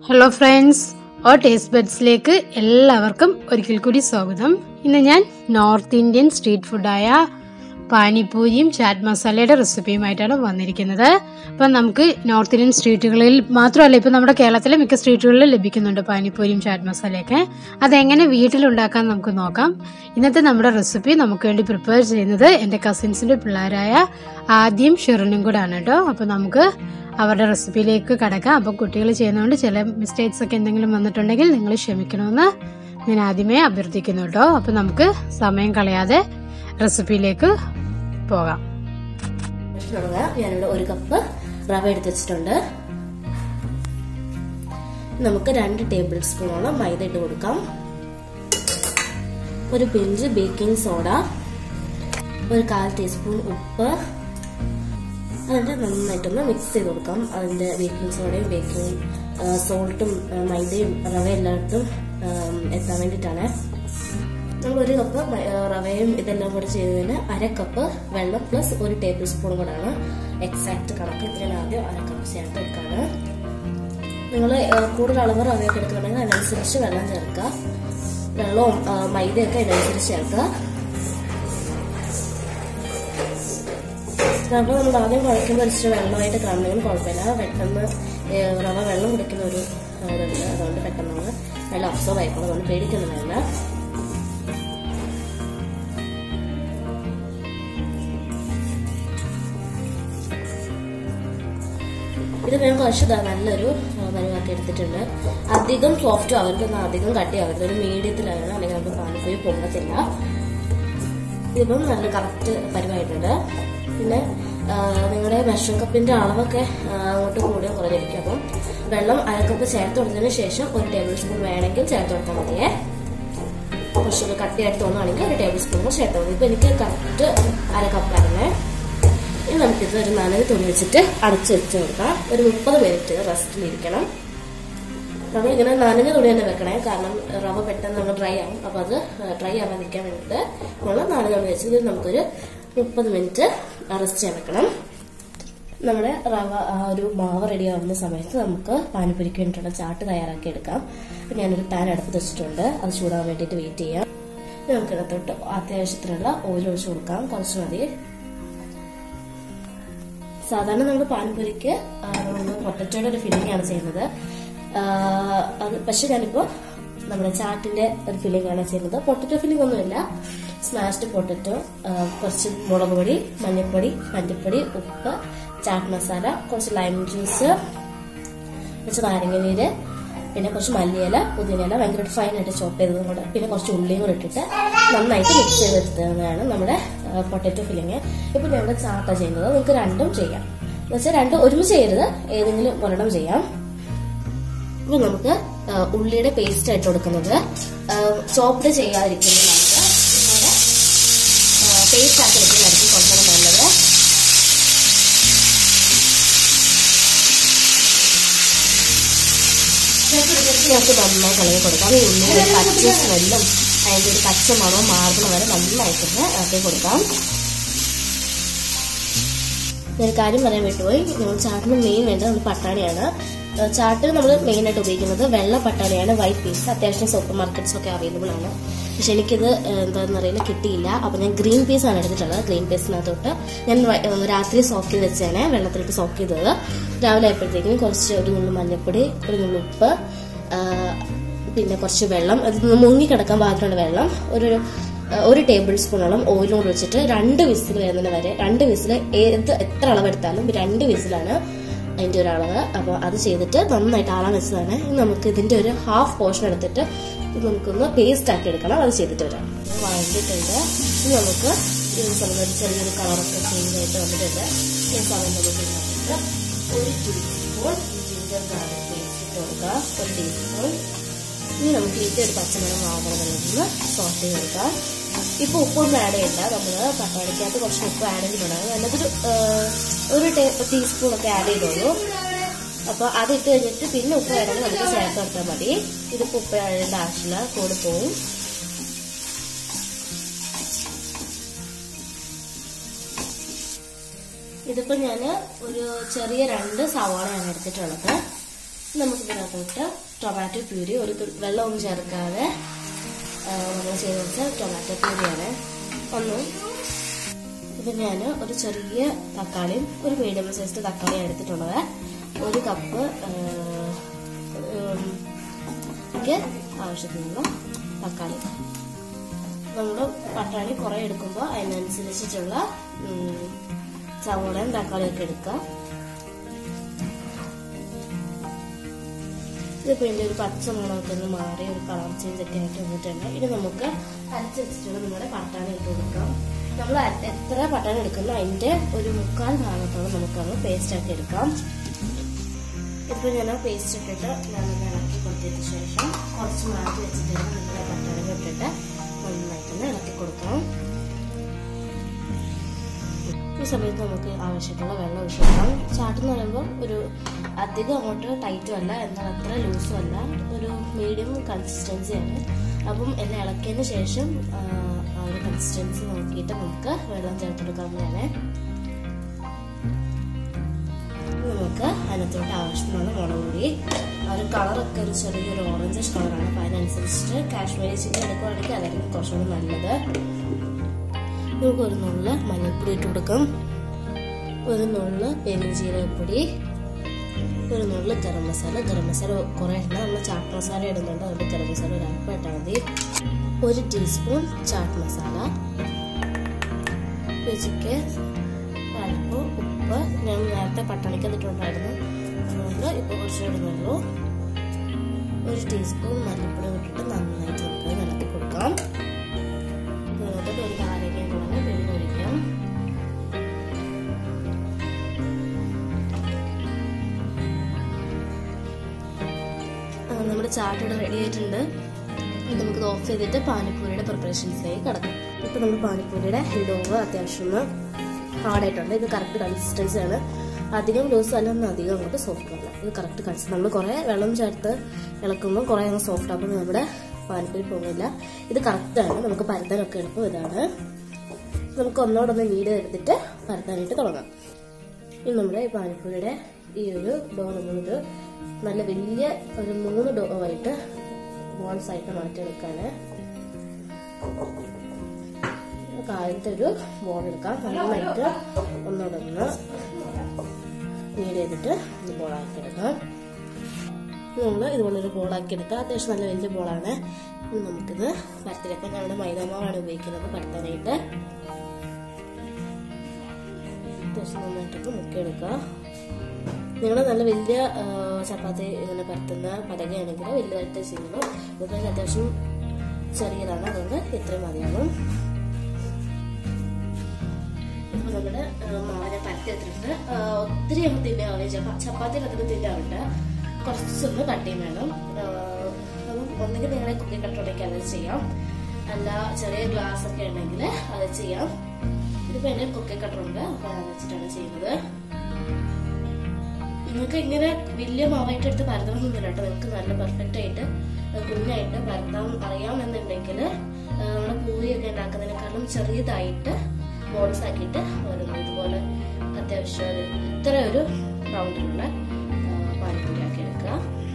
Hello friends oh taste ബഡ്സിലേക്ക് എല്ലാവർക്കും ഒരിക്കൽ കൂടി സ്വാഗതം ഇന്ന് ഞാൻ നോർത്ത് ഇന്ത്യൻ സ്ട്രീറ്റ് ഫുഡായ പാനിപ്പൂരിയും ചാറ്റ് മസാലയുടെ റെസിപ്പിയുമായിട്ടാണ് വന്നിരിക്കുന്നത് അപ്പം നമുക്ക് നോർത്ത് ഇന്ത്യൻ സ്ട്രീറ്റുകളിൽ മാത്രമല്ല ഇപ്പം നമ്മുടെ കേരളത്തിലെ മിക്ക സ്ട്രീറ്റുകളിലും ലഭിക്കുന്നുണ്ട് പാനിപ്പൂരിയും ചാറ്റ് മസാലയൊക്കെ അതെങ്ങനെ വീട്ടിലുണ്ടാക്കാൻ നമുക്ക് നോക്കാം ഇന്നത്തെ നമ്മുടെ റെസിപ്പി നമുക്ക് വേണ്ടി പ്രിപ്പയർ ചെയ്യുന്നത് എൻ്റെ കസിൻസിൻ്റെ പിള്ളേരായ ആദ്യം ഷെറിനും കൂടെ ആണ് കേട്ടോ അപ്പോൾ നമുക്ക് അവരുടെ റെസിപ്പിയിലേക്ക് കടക്കാം അപ്പോൾ കുട്ടികൾ ചെയ്യുന്നതുകൊണ്ട് ചില മിസ്റ്റേക്സ് ഒക്കെ എന്തെങ്കിലും വന്നിട്ടുണ്ടെങ്കിൽ നിങ്ങൾ ക്ഷമിക്കണമെന്ന് ഞാൻ ആദ്യമേ അഭ്യർത്ഥിക്കുന്നു കേട്ടോ അപ്പോൾ നമുക്ക് സമയം കളയാതെ റെസിപ്പിയിലേക്ക് പോകാം തുടങ്ങാം ഞാനിവിടെ ഒരു കപ്പ് റവ എടുത്ത് വെച്ചിട്ടുണ്ട് നമുക്ക് രണ്ട് ടേബിൾ സ്പൂണോളം മൈദ ഇട്ട് കൊടുക്കാം ഒരു പിഞ്ച് ബേക്കിംഗ് സോഡ ഒരു കാൽ ടീസ്പൂൺ ഉപ്പ് അതിൻ്റെ നന്നായിട്ടൊന്ന് മിക്സ് ചെയ്ത് കൊടുക്കാം അതിൻ്റെ ബേക്കിംഗ് സോഡയും ബേക്കിംഗ് സോൾട്ടും മൈദയും റവ എല്ലായിടത്തും എത്താൻ വേണ്ടിയിട്ടാണ് നമ്മൾ ഒരു കപ്പ് റവയും ഇതെല്ലാം കൂടെ ചെയ്തതിന് അര കപ്പ് വെള്ളം പ്ലസ് ഒരു ടേബിൾ സ്പൂൺ കൂടാണ് എക്സാക്ട് കണക്ക് ഇതിന് ആദ്യം അര കപ്പ് ചേർത്ത് എടുക്കാണ് നിങ്ങൾ കൂടുതൽ അളവ് റവയൊക്കെ എടുക്കുന്നുണ്ടെങ്കിൽ അതിനനുസരിച്ച് വെള്ളം ചേർക്കുക വെള്ളവും മൈദയൊക്കെ അതിനനുസരിച്ച് ചേർക്കുക റവ നമ്മൾ ആദ്യം കുഴക്കുമ്പോൾ ഇച്ചിരി വെള്ളമായിട്ട് കാണണമെങ്കിൽ കുഴപ്പമില്ല പെട്ടെന്ന് റവ വെള്ളം കുടിക്കുന്ന ഒരു ഇതുണ്ട് അതുകൊണ്ട് പെട്ടെന്ന് നമ്മൾ വെള്ളം അബ്സോർവ് ആയിക്കോളും അതുകൊണ്ട് പേടിക്കുന്നില്ല ഇത് ഞാൻ കുറച്ച് നല്ലൊരു പരുവാക്കി എടുത്തിട്ടുണ്ട് അധികം സോഫ്റ്റും ആവരുത് അധികം കട്ടി ആവരുത് ഒരു മീഡിയത്തിലായിരുന്നു അല്ലെങ്കിൽ നമുക്ക് പാനിപ്പൂരി പൊങ്ങത്തില്ല ഇതിപ്പം നല്ല കറക്റ്റ് പരുവായിട്ടുണ്ട് പിന്നെ നിങ്ങളുടെ മെഷറിംഗ് കപ്പിന്റെ അളവൊക്കെ അങ്ങോട്ട് കൂടിയോ കുറഞ്ഞിരിക്കും അപ്പം വെള്ളം അരക്കപ്പ് ചേർത്ത് കൊടുത്തതിന് ശേഷം ഒരു ടേബിൾ സ്പൂൺ വേണമെങ്കിൽ ചേർത്ത് കൊടുത്താൽ മതിയേ കുറച്ചൊരു കട്ടിയായിട്ട് തോന്നുകയാണെങ്കിൽ ഒരു ടേബിൾ സ്പൂൺ കൂടെ ചേർത്താൽ മതി ഇപ്പം എനിക്ക് കറക്റ്റ് അര കപ്പായിരുന്നേ ഇനി നമുക്കിത് ഒരു നനവ് തുണി വെച്ചിട്ട് അടച്ചു വെച്ച് കൊടുക്കാം ഒരു മുപ്പത് മിനിറ്റ് റെസ്റ്റിലിരിക്കണം റവ ഇങ്ങനെ നനഞ്ഞ തുണി തന്നെ വെക്കണേ കാരണം റവ പെട്ടെന്ന് നമ്മൾ ഡ്രൈ ആവും അപ്പോൾ അത് ഡ്രൈ ആവാതിരിക്കാൻ വേണ്ടിയിട്ട് നമ്മൾ നനഞ്ഞ തുണി വെച്ച് ഇത് നമുക്കൊരു മുപ്പത് മിനിറ്റ് റെസ്റ്റ് ചെയ്യാൻ വെക്കണം നമ്മുടെ റവ ആ ഒരു മാവ് റെഡി ആവുന്ന സമയത്ത് നമുക്ക് പാനിപ്പുരിക്ക് വേണ്ടിയിട്ടുള്ള ചാട്ട് തയ്യാറാക്കി എടുക്കാം അപ്പം ഞാനൊരു പാൻ അടുപ്പ് വെച്ചിട്ടുണ്ട് അത് ചൂടാൻ വേണ്ടിയിട്ട് വെയിറ്റ് ചെയ്യാം നമുക്ക് ഇതിനകത്തോട്ട് അത്യാവശ്യത്തിനുള്ള ഓയിൽ ഒഴിച്ചു കൊടുക്കാം കുറച്ച് മതി സാധാരണ നമ്മൾ പാനിപ്പൂരിക്ക് നമ്മൾ പൊട്ടറ്റോയുടെ ഒരു ഫില്ലിംഗ് ആണ് ചെയ്യുന്നത് അത് പക്ഷെ ഞാനിപ്പോ നമ്മുടെ ചാട്ടിന്റെ ഒരു ഫില്ലിംഗ് ആണ് ചെയ്യുന്നത് പൊട്ടറ്റോ ഫില്ലിംഗ് ഒന്നുമില്ല സ്മാഷ്ഡ് പൊട്ടറ്റോ കുറച്ച് മുളക് പൊടി മഞ്ഞൾപ്പൊടി മല്ലിപ്പൊടി ഉപ്പ് ചാട്ട് മസാല കുറച്ച് ലൈം ജ്യൂസ് കുറച്ച് നാരങ്ങ നീര് പിന്നെ കുറച്ച് മല്ലിയില പുതിനയില ഭയങ്കര ഫൈൻ ആയിട്ട് ചോപ്പ് ചെയ്തതും കൂടെ പിന്നെ കുറച്ച് ഉള്ളിയും കൂടെ ഇട്ടിട്ട് നന്നായിട്ട് മിക്സ് ചെയ്തെടുത്തതാണ് നമ്മുടെ പൊട്ടറ്റോ ഫില്ലിങ് ഇപ്പൊ ഞങ്ങൾ ചാട്ട ചെയ്യുന്നത് നിങ്ങൾക്ക് രണ്ടും ചെയ്യാം എന്നുവെച്ചാൽ രണ്ടും ഒരുമിച്ച് ചെയ്യരുത് ഏതെങ്കിലും ഒരെണ്ണം ചെയ്യാം ഇനി നമുക്ക് ഉള്ളിയുടെ പേസ്റ്റ് ആയിട്ട് കൊടുക്കുന്നത് ചോപ്ഡ് ചെയ്യാതിരിക്കുന്നത് നമുക്ക് നമ്മുടെ പേസ്റ്റ് ആക്കി എടുക്കുന്നതായിരിക്കും കുറച്ചുകൂടെ നല്ലത് നമുക്ക് നന്നായി കളയി കൊടുക്കാം ഈ ഉള്ളിയുടെ പച്ച സ്മെല്ലും അതിൻ്റെ ഒരു പച്ച മണവും മാറുന്ന വരെ നന്നായിട്ടൊന്ന് ഇറക്കി കൊടുക്കാം ഞാൻ കാര്യം പറയാൻ വിട്ടുപോയി നമ്മൾ ചാട്ടിന് മെയിൻ വേണ്ടത് നമ്മൾ പട്ടാണിയാണ് ചാട്ടിൽ നമ്മൾ മെയിൻ ആയിട്ട് ഉപയോഗിക്കുന്നത് വെള്ള പട്ടാണിയാണ് വൈറ്റ് പീസ് അത്യാവശ്യം സൂപ്പർ മാർക്കറ്റ്സ് ഒക്കെ അവൈലബിൾ ആണ് പക്ഷെ എനിക്കിത് എന്താണെന്ന് അറിയില്ല കിട്ടിയില്ല അപ്പോൾ ഞാൻ ഗ്രീൻ പീസ് ആണ് എടുത്തിട്ടുള്ളത് ഗ്രീൻ പീസിനകത്തോട്ട് ഞാൻ രാത്രി സോക്ക് ചെയ്ത് വെച്ചാണ് വെള്ളത്തിലിട്ട് സോക്ക് ചെയ്തത് രാവിലെ ആയപ്പോഴത്തേക്കും കുറച്ച് ഒരു നുള്ളു മഞ്ഞൾപ്പൊടി ഒരു നുള്ളു ഉപ്പ് പിന്നെ കുറച്ച് വെള്ളം അത് മുങ്ങി കിടക്കാൻ പാകത്തിലുള്ള വെള്ളം ഒരു ഒരു ടേബിൾ സ്പൂണോളം ഓയിലും കൂടെ വെച്ചിട്ട് രണ്ട് വിസിൽ വരുന്നതിന് വരെ രണ്ട് വിസിൽ ഏത് എത്ര അളവെടുത്താലും രണ്ട് വിസിലാണ് അതിന്റെ ഒരു അളവ് അപ്പോൾ അത് ചെയ്തിട്ട് നന്നായിട്ട് ആളാൻ വെച്ചതാണ് നമുക്ക് ഇതിന്റെ ഒരു ഹാഫ് പോർഷൻ എടുത്തിട്ട് നമുക്കൊന്ന് പേസ്റ്റ് ആക്കി എടുക്കണം അത് ചെയ്തിട്ട് വരാം വഴണ്ടിട്ടുണ്ട് ഇനി നമുക്ക് ഈ സമയത്ത് ചെറിയൊരു കളറൊക്കെ ചേഞ്ച് ആയിട്ട് വന്നിട്ടുണ്ട് ഈ സമയം നമുക്ക് ഇതിനകത്ത് ഒരു ടീസ്പൂൺ ജിഞ്ചർ ഗാർലിക് പേസ്റ്റ് ഇട്ട് കൊടുക്കുക ഒരു ടീസ്പൂൺ ഇനി നമുക്ക് ഇതിന്റെ ഒരു പച്ചമണം ആവണമെന്ന് സോട്ട് ചെയ്ത് കൊടുക്കാം ഇപ്പൊ ഉപ്പൊന്നും ആഡ് ചെയ്യണ്ട നമ്മൾ പട്ടാണിക്കകത്ത് കുറച്ച് ഉപ്പ് ആഡ് ചെയ്തിട്ടുണ്ടാകും അതിനകത്തൊരു ഒരു ടീസ്പൂൺ ഒക്കെ ആഡ് ചെയ്തോളൂ അപ്പോൾ അത് ഇട്ട് കഴിഞ്ഞിട്ട് പിന്നെ ഉപ്പ് വേണമെങ്കിൽ നമുക്ക് ചേർത്ത് കൊടുത്താൽ മതി ഇതിപ്പോൾ ഉപ്പ് ആടേണ്ട ആവശ്യമില്ല കൂടെ പോവും ഇതിപ്പോൾ ഞാൻ ഒരു ചെറിയ രണ്ട് സവാളയാണ് എടുത്തിട്ടുള്ളത് നമുക്ക് ഇതിനകത്തോട്ട് ടൊമാറ്റോ പ്യൂരി ഒരു തു- വെള്ളമൊന്നും ചേർക്കാതെ നമ്മൾ ചെയ്ത് വെച്ച ടൊമാറ്റോ പ്യൂരിയാണ് ഒന്ന് ഇത് ഞാൻ ഒരു ചെറിയ തക്കാളിയും ഒരു മീഡിയം സൈസ് തക്കാളിയും എടുത്തിട്ടുള്ളത് ഒരു കപ്പ് എനിക്ക് ആവശ്യത്തിനുള്ള തക്കാളി നമ്മൾ പട്ടാണി കുറേ എടുക്കുമ്പോൾ അതിനനുസരിച്ചിട്ടുള്ള ഉം, സവോളയും തക്കാളിയൊക്കെ എടുക്കുക ഇതിപ്പോൾ ഇതിൻ്റെ ഒരു പച്ച മണമൊക്കെ ഒന്ന് മാറി ഒരു കളർ ചേഞ്ച് ഒക്കെ ആയിട്ട് വന്നിട്ടുണ്ട് ഇനി നമുക്ക് അരച്ച് വെച്ചിട്ടുള്ള നമ്മുടെ പട്ടാണി ഇട്ട് കൊടുക്കാം നമ്മൾ അര- എത്ര പട്ടാണി എടുക്കുന്നു അതിൻ്റെ ഒരു മുക്കാൽ ഭാഗത്തോളം നമുക്കത് പേസ്റ്റ് ആക്കി എടുക്കാം ഇപ്പോൾ ഞാൻ ആ പേസ്റ്റ് ഇട്ടിട്ട് നന്നായി ഇളക്കി കൊടുത്തതിന് ശേഷം കുറച്ച് മാറ്റി വെച്ചിട്ട് നമ്മുടെ പട്ടാണി ഇട്ടിട്ട് നന്നായിട്ടൊന്ന് ഇളക്കി കൊടുക്കാം ഈ സമയത്ത് നമുക്ക് ആവശ്യമുള്ള വെള്ളം ഒഴിച്ചു കൊടുക്കാം ചാട്ടെന്ന് പറയുമ്പോൾ ഒരു അധികം അങ്ങോട്ട് ടൈറ്റും അല്ല എന്നാൽ അത്ര ലൂസും അല്ല ഒരു മീഡിയം കൺസിസ്റ്റൻസിയാണ് അപ്പം എല്ലാം ഇളക്കിയതിന് ശേഷം ആ, ആ ഒരു കൺസിസ്റ്റൻസി നോക്കിയിട്ട് നമുക്ക് വെള്ളം ചേർത്തെടുക്കാവുന്നതാണ് നമുക്ക് അതിനകത്തോട്ട് ആവശ്യമുള്ള മുളക് പൊടി ആ ഒരു കളറൊക്കെ ഒരു ചെറിയൊരു ഓറഞ്ച് കളറാണ് അപ്പം അതിനനുസരിച്ചിട്ട് കാശ്മീരി ചില്ലി എടുക്കുവാണെങ്കിൽ അതായിരിക്കും കുറച്ചുകൂടി നല്ലത് നമുക്ക് ഒരു നുള്ള് മഞ്ഞൾപ്പൊടി ഇട്ട് കൊടുക്കാം ഒരു നുള്ള് പെരുംജീരകപ്പൊടി ഒരു നുള്ള് ഗരം മസാല ഗരം മസാല കുറേ ഇടണം നമ്മൾ ചാട്ട് മസാല ഇടുന്നുണ്ട് അതുകൊണ്ട് ഗരം മസാല ഒരു അല്പം ഇട്ടാൽ മതി ഒരു ടീസ്പൂൺ ചാട്ട് മസാല രുചിക്ക് അല്പം ഉപ്പ് ഞാൻ നേരത്തെ പട്ടണിക്ക് ഇട്ടിട്ടുണ്ടായിരുന്നു അതുകൊണ്ട് ഇപ്പോൾ കുറച്ച് ഇടുന്നുള്ളൂ ഒരു ടീസ്പൂൺ മല്ലിപ്പൊടി ഇട്ടിട്ട് നന്നായിട്ട് നമുക്ക് ഇളക്കി കൊടുക്കാം ഇതിനകത്തോട്ട് ഒരു നാരങ്ങയും കൂടെ പിഴിഞ്ഞൊഴിക്കാം ആ, നമ്മുടെ ചാട്ട് ഇവിടെ റെഡി ആയിട്ടുണ്ട് ഇനി നമുക്കിത് ഓഫ് ചെയ്തിട്ട് പാനിപ്പൂരിയുടെ പ്രിപ്പറേഷൻസിലേക്ക് കിടക്കാം ഇപ്പം നമ്മൾ പാനിപ്പൂരിയുടെ ഡോവ് അത്യാവശ്യം ഒന്ന് ഹാർഡായിട്ടുണ്ട് ഇത് കറക്റ്റ് കൺസിസ്റ്റൻസി ആണ് അധികം ലൂസ് അല്ല ഒന്നും അധികം അങ്ങോട്ട് സോഫ്റ്റ് അല്ല ഇത് കറക്റ്റ് കൺസിസ്റ്റൻസി നമ്മൾ കുറേ വെള്ളം ചേർത്ത് ഇളക്കുമ്പോൾ കുറേ അങ്ങ് സോഫ്റ്റ് ആകുമ്പോൾ നമ്മുടെ പാനിപ്പൂരി പോകുന്നില്ല ഇത് കറക്റ്റാണ് നമുക്ക് പരത്താനൊക്കെ എളുപ്പം ഇതാണ് നമുക്ക് ഒന്നോടൊന്ന് വീട് എടുത്തിട്ട് പരത്താനായിട്ട് തുടങ്ങാം ഇനി നമ്മുടെ ഈ പാനിപ്പൂരിയുടെ ഈ ഒരു ഡോ നമ്മളൊരു നല്ല വലിയ ഒരു മൂന്ന് ഡോ ആയിട്ട് ബോൾസ് ആയിട്ട് മാറ്റിയെടുക്കാണ് കാലത്തെ ഒരു ബോൾ എടുക്കാം നന്നായിട്ട് ഒന്നോടൊന്ന് നീഡ് ചെയ്തിട്ട് ഇത് ബോളാക്കി എടുക്കാം നമ്മൾ ഇതുപോലൊരു ബോളാക്കി എടുക്കാം അത്യാവശ്യം നല്ല വലിയ ബോളാണ് ഇനി നമുക്കിത് പരത്തിലെടുക്കാൻ ഞങ്ങളുടെ മൈദാമാവാണ് ഉപയോഗിക്കുന്നത് പരത്താനായിട്ട് അത്യാവശ്യം നന്നായിട്ടൊക്കെ മുക്കിയെടുക്കുക നിങ്ങൾ നല്ല വലിയ ആ, ചപ്പാത്തി ഇങ്ങനെ പരത്തുന്ന പലകയാണെങ്കിൽ വലുതായിട്ട് ചെയ്യുന്നു ഇതൊക്കെ അത്യാവശ്യം ചെറിയതാണ് അതുകൊണ്ട് ഇത്രയും മതിയാകും ഇപ്പൊ നമ്മുടെ ആ, മാവിനെ പരത്തി എടുത്തിട്ടുണ്ട് ആ, ഒത്തിരി അങ്ങ് തിന്നാവില്ല ചപ്പ ചപ്പാത്തിയിൽ അത്ര തിന്നാറുണ്ട് കുറച്ചൊന്ന് കട്ടിയും വേണം ആ, അപ്പം ഒന്നുകിൽ നിങ്ങളെ കുക്കി കട്ടുണ്ടെങ്കിൽ അത് ചെയ്യാം അല്ല ചെറിയ ഗ്ലാസ് ഒക്കെ ഉണ്ടെങ്കിൽ അത് ചെയ്യാം ഇതിപ്പോ എന്റെ കുക്കി കട്ടറുണ്ട് അപ്പൊ അത് വെച്ചിട്ടാണ് ചെയ്യുന്നത് നിങ്ങൾക്ക് ഇങ്ങനെ വലിയ മാവായിട്ട് എടുത്ത് പരത്തണമെന്നില്ല കേട്ടോ നിങ്ങൾക്ക് നല്ല പെർഫെക്റ്റ് ആയിട്ട് ആ, കുഞ്ഞായിട്ട് പരത്താൻ അറിയാമെന്നുണ്ടെങ്കിൽ നമ്മുടെ പൂരിയൊക്കെ ഉണ്ടാക്കുന്നതിനേക്കാളും ചെറിയതായിട്ട് ബോൾസ് ആക്കിയിട്ട് വരുന്നു ഇതുപോലെ അത്യാവശ്യം ഒരു ഇത്ര ഒരു റൗണ്ടിലുള്ള പാനിപ്പൂരി ആക്കി എടുക്കുക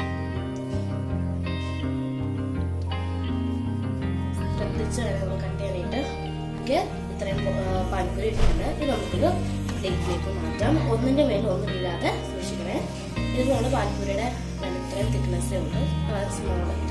ശ്രദ്ധിച്ച് വേണം നമ്മൾ കട്ട് ചെയ്യാനായിട്ട് എനിക്ക് ഇത്രയും ആ, പാനിപ്പൂരി ഇട്ടിട്ടുണ്ട് ഇത് നമുക്കൊരു പ്ലേറ്റിലേക്ക് മാറ്റാം ഒന്നിന്റെ മേലെ ഒന്നും ഇല്ലാതെ സൂക്ഷിക്കണേ ഇതിനാണ് പാനിപ്പൂരിയുടെ ഞാൻ ഇത്രയും തിക്നെസ്സേ ഉണ്ട് വളരെ സ്മോൾ ആയിട്ട്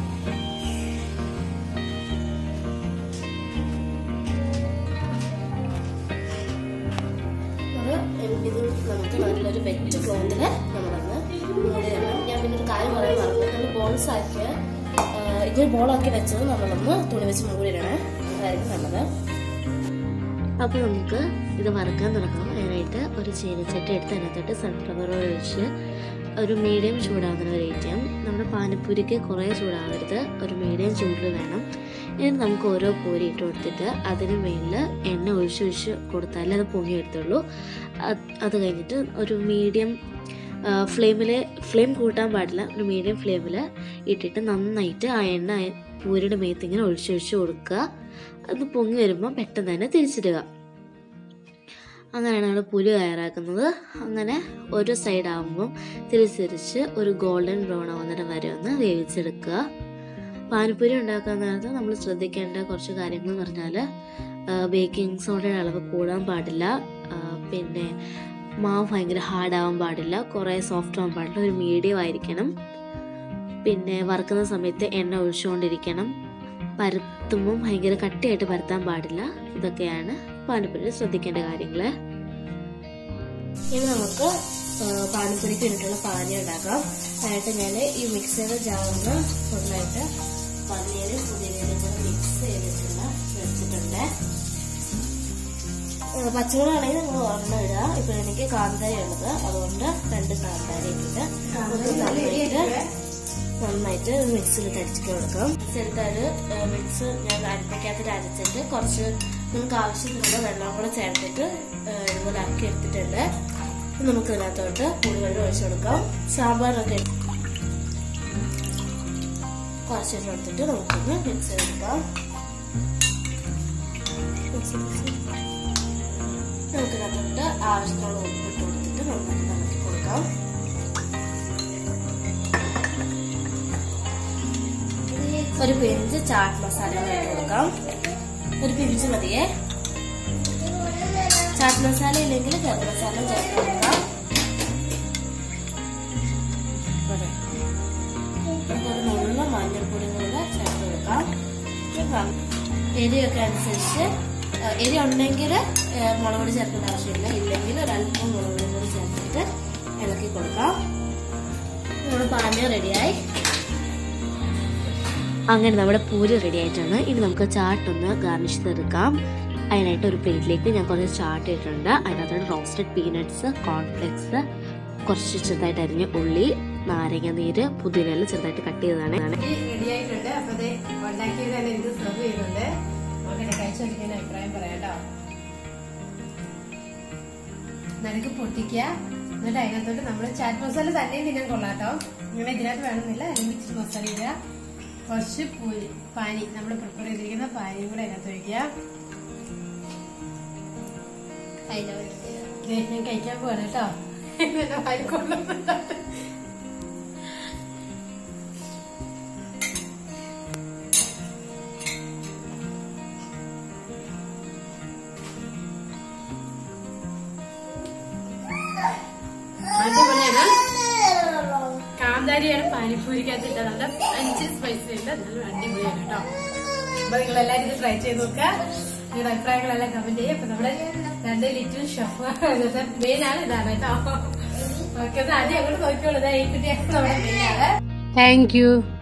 അത് ഇത് നമുക്ക് നല്ലൊരു വെറ്റ് ക്ലോത്തിൽ നമ്മളൊന്ന് മൂടി തരണം ഞാൻ പിന്നെ ഒരു കാര്യം പറയാൻ മറന്നു നമ്മൾ ബോൾസ് ആക്കിയ ആ, ഇത് ബോളാക്കി വെച്ചത് നമ്മളൊന്ന് തുണി വെച്ച് മൂടിയിടണേ അതായിരിക്കും നല്ലത് അപ്പോൾ നമുക്ക് ഇത് വറുക്കാൻ തുടങ്ങാം അതിനായിട്ട് ഒരു ചീനച്ചട്ടി എടുത്ത് അതിനകത്തോട്ട് സൺഫ്ലവർ ഓയിൽ ഒഴിച്ച് ഒരു മീഡിയം ചൂടാകുന്ന ഒരു ഐറ്റം നമ്മുടെ പാനിപ്പൂരിക്ക് കുറേ ചൂടാവരുത് ഒരു മീഡിയം ചൂടിൽ വേണം ഇനി നമുക്ക് ഓരോ പൂരി ഇട്ട് കൊടുത്തിട്ട് അതിന് മേളിൽ എണ്ണ ഒഴിച്ചൊഴിച്ച് കൊടുത്താലേ അത് പൊങ്ങിയെടുത്തുള്ളൂ അത് അത് കഴിഞ്ഞിട്ട് ഒരു മീഡിയം ഫ്ലെയിമിൽ ഫ്ലെയിം കൂട്ടാൻ പാടില്ല ഒരു മീഡിയം ഫ്ലെയിമിൽ ഇട്ടിട്ട് നന്നായിട്ട് ആ എണ്ണ ആ പൂരിയുടെ മേത്ത് ഇങ്ങനെ ഒഴിച്ചൊഴിച്ച് കൊടുക്കുക അത് പൊങ്ങി വരുമ്പോൾ പെട്ടെന്ന് തന്നെ തിരിച്ചിടുക അങ്ങനെയാണ് നമ്മൾ പുലി തയ്യാറാക്കുന്നത് അങ്ങനെ ഒരു സൈഡ് ആകുമ്പം തിരിച്ചിരിച്ച് ഒരു ഗോൾഡൻ ബ്രൗൺ ആവുന്നിടം വരെ ഒന്ന് വേവിച്ചെടുക്കുക പാനിപ്പൂരി ഉണ്ടാക്കാൻ നേരത്ത് നമ്മൾ ശ്രദ്ധിക്കേണ്ട കുറച്ച് കാര്യങ്ങൾ എന്ന് പറഞ്ഞാൽ ബേക്കിംഗ് സോഡയുടെ അളവ് കൂടാൻ പാടില്ല ആ, പിന്നെ മാവ് ഭയങ്കര ഹാർഡാവാൻ പാടില്ല കുറേ സോഫ്റ്റ് ആവാൻ പാടില്ല ഒരു മീഡിയം ആയിരിക്കണം പിന്നെ വറുക്കുന്ന സമയത്ത് എണ്ണ ഒഴിച്ചുകൊണ്ടിരിക്കണം പരത്തുമ്പം ഭയങ്കര കട്ടിയായിട്ട് പരത്താൻ പാടില്ല ഇതൊക്കെയാണ് പാനിപ്പൂരി ശ്രദ്ധിക്കേണ്ട കാര്യങ്ങൾ ഇനി നമുക്ക് പാനിപ്പൂരിക്ക് വേണ്ടിയിട്ടുള്ള പാനി ഉണ്ടാക്കാം അതിനായിട്ട് ഞാൻ ഈ മിക്സിയുടെ ജാറിന് ഫുള്ളായിട്ട് പന്നീരും പുതിനയും കൂടെ മിക്സ് ചെയ്തിട്ടുള്ള വെച്ചിട്ടുണ്ട് ഏഹ് പച്ചമുളകാണെങ്കിൽ നമ്മൾ ഒരെണ്ണം ഇടുക ഇപ്പൊ എനിക്ക് കാന്താരി ഉള്ളത് അതുകൊണ്ട് രണ്ട് കാന്താരി ഇട്ടിട്ട് നമുക്ക് നന്നായിട്ട് നന്നായിട്ട് മിക്സിയിലിട്ട് അടിച്ചിട്ട് കൊടുക്കാം ചെറുതായിട്ട് മിക്സ് ഞാൻ അരിപ്പയ്ക്കകത്തിട്ട് അരച്ചിട്ട് കുറച്ച് നമുക്ക് ആവശ്യത്തിനുള്ള വെള്ളം കൂടെ ചേർത്തിട്ട് ഏഹ് ഇതുപോലെ ആക്കി എടുത്തിട്ടുണ്ട് ഇനി നമുക്ക് ഇതിനകത്തോട്ട് പുളിവെള്ളം ഒഴിച്ചു കൊടുക്കാം സാമ്പാറൊക്കെ കുറച്ചിട്ട് കൊടുത്തിട്ട് നമുക്കൊന്ന് മിക്സ് ചെയ്തെടുക്കാം മിക്സ് മിക്സ് നമുക്ക് ഇതിനകത്തോട്ട് ആവശ്യത്തിനുള്ള ഉപ്പിട്ട് കൊടുത്തിട്ട് നന്നായിട്ട് ഇളക്കി കൊടുക്കാം ഒരു പിഞ്ച് ചാട്ട് മസാല കൂടെ ഇട്ട് കൊടുക്കാം ഒരു പിഞ്ച് മതിയേ ചാട്ട് മസാല ഇല്ലെങ്കിൽ ഗരം മസാല ചേർത്ത് കൊടുക്കാം ഇവിടെ. നമുക്ക് ഒരു നുള്ള മഞ്ഞൾപ്പൊടി കൂടെ ചേർത്ത് കൊടുക്കാം ഇപ്പം എരിയൊക്കെ അനുസരിച്ച് ആ, എരി ഉണ്ടെങ്കിൽ മുളക് പൊടി ചേർക്കേണ്ട ആവശ്യമില്ല ഇല്ലെങ്കിൽ ഒരല്പം മുളക് പൊടി കൂടി ചേർത്തിട്ട് ഇളക്കി കൊടുക്കാം നമ്മുടെ പാനി റെഡിയായി അങ്ങനെ നമ്മുടെ പൂരി റെഡി ആയിട്ടാണ് ഇനി നമുക്ക് ചാട്ടൊന്ന് ഗാർണിഷ് ചെയ്തെടുക്കാം അതിനായിട്ട് ഒരു പ്ലേറ്റിലേക്ക് ഞാൻ കുറച്ച് ചാട്ട് ഇട്ടിട്ടുണ്ട് അതിനകത്തോട്ട് റോസ്റ്റഡ് പീനട്ട്സ് കോൺഫ്ലെക്സ് കുറച്ച് ചെറുതായിട്ട് അരിഞ്ഞ ഉള്ളി നാരങ്ങ നീര് പുതിനയെല്ലാം ചെറുതായിട്ട് കട്ട് ചെയ്തതാണ് റെഡി ആയിട്ടുണ്ട് അപ്പൊ ഇത് ഉണ്ടാക്കിയത് തന്നെ ഇത് സെർവ് ചെയ്തിട്ടുണ്ട് നോക്കട്ടെ കഴിച്ചു നോക്കിയതിന്റെ അഭിപ്രായം പറയാം കേട്ടോ നടുക്ക് പൊട്ടിക്കുക എന്നിട്ട് അതിനകത്തോട്ട് നമ്മൾ ചാറ്റ് മസാല തന്നെയും തിന്നാൻ കൊള്ളാട്ടോ ഇങ്ങനെ ഇതിനകത്ത് വേണമെന്നില്ല അല്ലെങ്കിൽ ഇച്ചിരി മസാല ഇടുക കുറച്ച് പൂരി പാനി നമ്മൾ പ്രിപ്പയർ ചെയ്തിരിക്കുന്ന പാനിയും കൂടെ അതിനകത്ത് ഒഴിക്കുക ദേ, ഞാൻ കഴിക്കാൻ പോവാണ് കേട്ടോ എന്നെ വാരി കൊള്ളുന്നുണ്ടോ അടിപൊളിയാണ് കാന്താരിയാണ് പാനിപ്പൂരിക്കകത്ത് ഇട്ടതുണ്ട് അഞ്ച് സ്പൈസി ഉണ്ട് നല്ല അടിപൊളിയാണ് കേട്ടോ അപ്പൊ നിങ്ങൾ എല്ലാവരും ഇത് ട്രൈ ചെയ്ത് നോക്കുക നിങ്ങളുടെ അഭിപ്രായങ്ങളെല്ലാം കമന്റ് ചെയ്യും അപ്പൊ നമ്മുടെ രണ്ട് ലിറ്റിൽ ഷെഫ് മെയിൻ ആണ് ഇതാണ് കേട്ടോ ഓക്കെ ആദ്യം അങ്ങോട്ട് നോക്കിയോളൂ ഇതാ ഈ കുട്ടിയാണ് നമ്മുടെ മെയിൻ ആണ് താങ്ക് യു